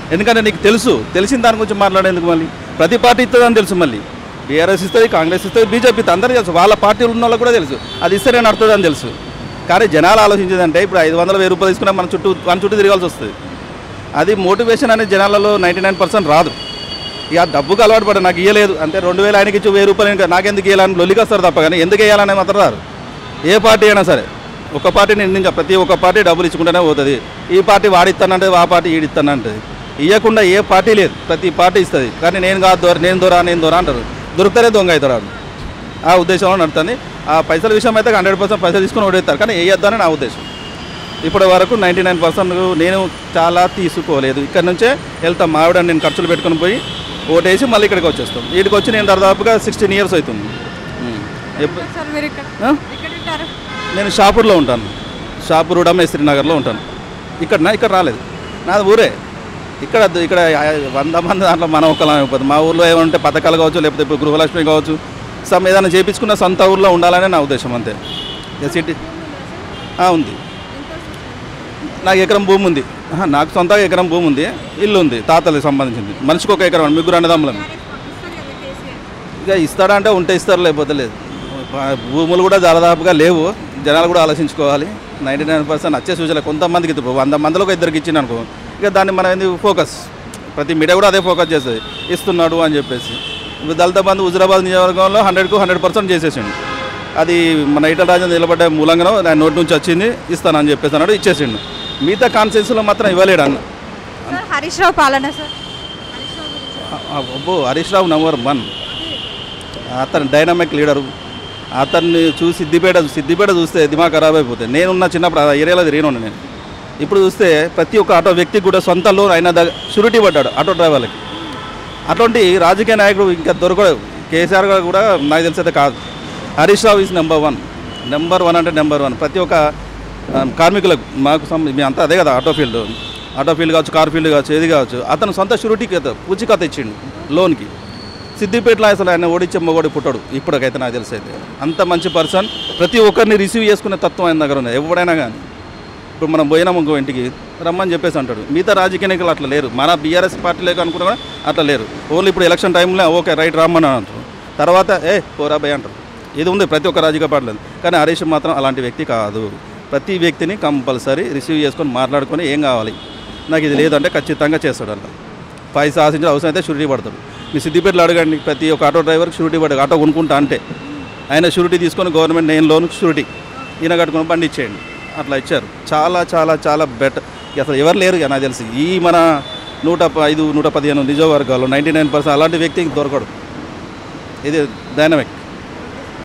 ఎందుకంటే నీకు తెలుసు తెలిసిన దాని గురించి మాట్లాడేందుకు మళ్ళీ ప్రతి పార్టీ ఇస్తుందని తెలుసు మళ్ళీ బీఆర్ఎస్ ఇస్తుంది కాంగ్రెస్ ఇస్తుంది బీజేపీ ఇస్తుంది అందరికీ తెలుసు వాళ్ళ పార్టీలు ఉన్న వాళ్ళకి కూడా తెలుసు అది ఇస్తేనే నడుతుందని తెలుసు కానీ జనాలు ఆలోచించేదంటే ఇప్పుడు ఐదు వందల వెయ్యి రూపాయలు తీసుకున్నా మన చుట్టూ మన చుట్టూ తిరగాల్సి వస్తుంది అది మోటివేషన్ అనేది జనాలలో నైంటీ నైన్ పర్సెంట్ రాదు ఇక ఆ డబ్బుకు అలవాటు పడ నాకు ఇవ్వలేదు అంటే రెండు వేలు ఆయనకి ఇచ్చి వెయ్యి రూపాయలు ఇంకా నాకెందుకు ఇవ్వాలని లొల్లికొస్తారు తప్ప కానీ ఎందుకు వేయాలనే మాత్రం రారు ఏ పార్టీ అయినా సరే ఒక పార్టీ నేను ఇంకా ప్రతి ఒక్క పార్టీ డబ్బులు ఇచ్చుకుంటూనే పోతుంది ఈ పార్టీ వాడిస్తానంటే ఆ పార్టీ ఈడిస్తానంటది ఇవ్వకుండా ఏ పార్టీ లేదు ప్రతి పార్టీ ఇస్తుంది కానీ నేను కాదు దొర నేను దొరా నేను దొరా అంటారు దొరికితేనే దొంగ అవుతాడు వాడు. ఆ ఉద్దేశంలో నడుతుంది ఆ పైసల విషయం అయితే హండ్రెడ్ పర్సెంట్ పైసలు తీసుకొని ఓడేస్తారు కానీ వేయొద్దని నా ఉద్దేశం ఇప్పటి వరకు నైంటీ నైన్ పర్సెంట్ నేను చాలా తీసుకోలేదు ఇక్కడ నుంచే వెళ్తాం మావిడ నేను ఖర్చులు పెట్టుకొని పోయి ఓటేసి మళ్ళీ ఇక్కడికి వచ్చేస్తాం వీటికి వచ్చి నేను దాదాపుగా సిక్స్టీన్ ఇయర్స్ అవుతుంది ఉమ్. ఎప్పు- సార్ మీరు ఇక్కడ ఆ? ఇక్కడ ఉంటారు నేను షాపూర్లో ఉంటాను షాపూర్ ఉడమేశ్వరి నగర్లో ఉంటాను ఇక్కడ నా ఇక్కడ రాలేదు నాది ఊరే ఇక్కడ ఇక్కడ వంద మంది దాంట్లో మనం ఒకలా అయిపోతుంది మా ఊర్లో ఏమంటే పథకాలు కావచ్చు లేకపోతే ఇప్పుడు గృహలక్ష్మి కావచ్చు సమ్ ఏదైనా చేయించుకున్న సొంత ఊర్లో ఉండాలనే నా ఉద్దేశం అంతే ఇక సిటీ ఆ, ఉంది నాకు ఎకరం భూమి ఉంది ఆహా, నాకు సొంతంగా ఎకరం భూమి ఉంది ఇల్లు ఉంది తాతలకు సంబంధించింది మనిషికి ఒక ఎకరం ముగ్గురు అన్నదమ్ములం ఇక ఇస్తాడా అంటే ఉంటే ఇస్తారు లేకపోతే లేదు ప- భూములు కూడా దాదాపుగా లేవు జనాలు కూడా ఆలోచించుకోవాలి నైంటీ నైన్ పర్సెంట్ వచ్చే సూచనలు కొంతమందికి ఇప్పుడు వంద మందిలో ఒక ఇద్దరికి ఇచ్చింది అనుకో ఇక దాన్ని మనం ఎందుకు ఫోకస్ ప్రతి మీడియా కూడా అదే ఫోకస్ చేస్తుంది ఇస్తున్నాడు అని చెప్పేసి ఇప్పుడు దళిత బంధు హుజరాబాద్ నియోజకవర్గంలో హండ్రెడ్కు హండ్రెడ్ పర్సెంట్ చేసేసిండు అది మన ఈటల రాజేంద్ర నిలబడ్డ మూలంగా ఆయన నోటి నుంచి వచ్చింది ఇస్తానని చెప్పేసి అన్నాడు ఇచ్చేసిండు మిగతా కాన్సెన్స్లో మాత్రం ఇవ్వలేడు అన్న సార్ హరీష్ రావు పాలన సార్ అబ్బో హరీష్ రావు నంబర్ వన్ అతను డైనమిక్ లీడరు అతన్ని చూసి సిద్దిపేట సిద్దిపేట చూస్తే దిమాగ్ ఖరాబ్ అయిపోతుంది నేనున్న చిన్నప్పుడు ఆ ఏరియాలో తిరిగిన నేను ఇప్పుడు చూస్తే ప్రతి ఒక్క ఆటో వ్యక్తికి కూడా సొంత లోన్ అయిన దగ్గర షూరిటీ పడ్డాడు ఆటో డ్రైవర్లకి అటువంటి రాజకీయ నాయకుడు ఇంకా దొరకడు కేసీఆర్ గారు కూడా నాకు తెలిసైతే కాదు Harish Rao is number one number one అంటే నెంబర్ వన్ ప్రతి ఒక్క ఆ, కార్మికులకు మాకు సం మీ అంతా అదే కదా ఆటో ఫీల్డ్ ఆటో ఫీల్డ్ కావచ్చు కార్ ఫీల్డ్ కావచ్చు ఏది కావచ్చు అతను సొంత షూరిటీ కథ పూచికథ ఇచ్చిండు లోన్కి సిద్దిపేటలో అసలు ఆయన ఓడిచ్చే మొగోడి పుట్టాడు ఇప్పటికైతే నాకు తెలిసి అయితే అంత మంచి పర్సన్ ప్రతి ఒక్కరిని రిసీవ్ చేసుకునే తత్వం ఆయన దగ్గర ఉంది ఎవడైనా కానీ ఇప్పుడు మనం పోయినాం ఇంకో ఇంటికి రమ్మని చెప్పేసి అంటాడు మిగతా రాజకీయ నాయకులు అట్లా లేరు మన బీఆర్ఎస్ పార్టీలోకి అనుకున్నా కూడా అట్లా లేరు ఓన్లీ ఇప్పుడు ఎలక్షన్ టైంలో ఓకే రైట్ రమ్మని అంటారు తర్వాత ఏ పోరా భయ్ అంటారు ఇది ఉంది ప్రతి ఒక్క రాజకీయ పార్టీలో కానీ హరీష్ మాత్రం అలాంటి వ్యక్తి కాదు ప్రతి వ్యక్తిని కంపల్సరీ రిసీవ్ చేసుకొని మాట్లాడుకొని ఏం కావాలి నాకు ఇది లేదంటే ఖచ్చితంగా చేస్తాడు అలా పైసా ఆశించిన అవసరం అయితే షూరిటీ పడతాడు మీ సిద్దిపేటలో అడగండి ప్రతి ఒక్క ఆటో డ్రైవర్కి షూరిటీ పడదు ఆటో కొనుక్కుంటా అంటే ఆయన షూరిటీ తీసుకొని గవర్నమెంట్ నేను లోన్ షూరిటీ ఈయన కట్టుకుని బండి ఇచ్చేయండి అట్లా ఇచ్చారు చాలా చాలా చాలా బెటర్ అసలు ఎవరు లేరు ఇక నాకు తెలిసి ఈ మన నూట ప- ఐదు నూట పదిహేను నిజవర్గాల్లో నైంటీ నైన్ పర్సెంట్ అలాంటి వ్యక్తికి దొరకడు ఇది డైనమిక్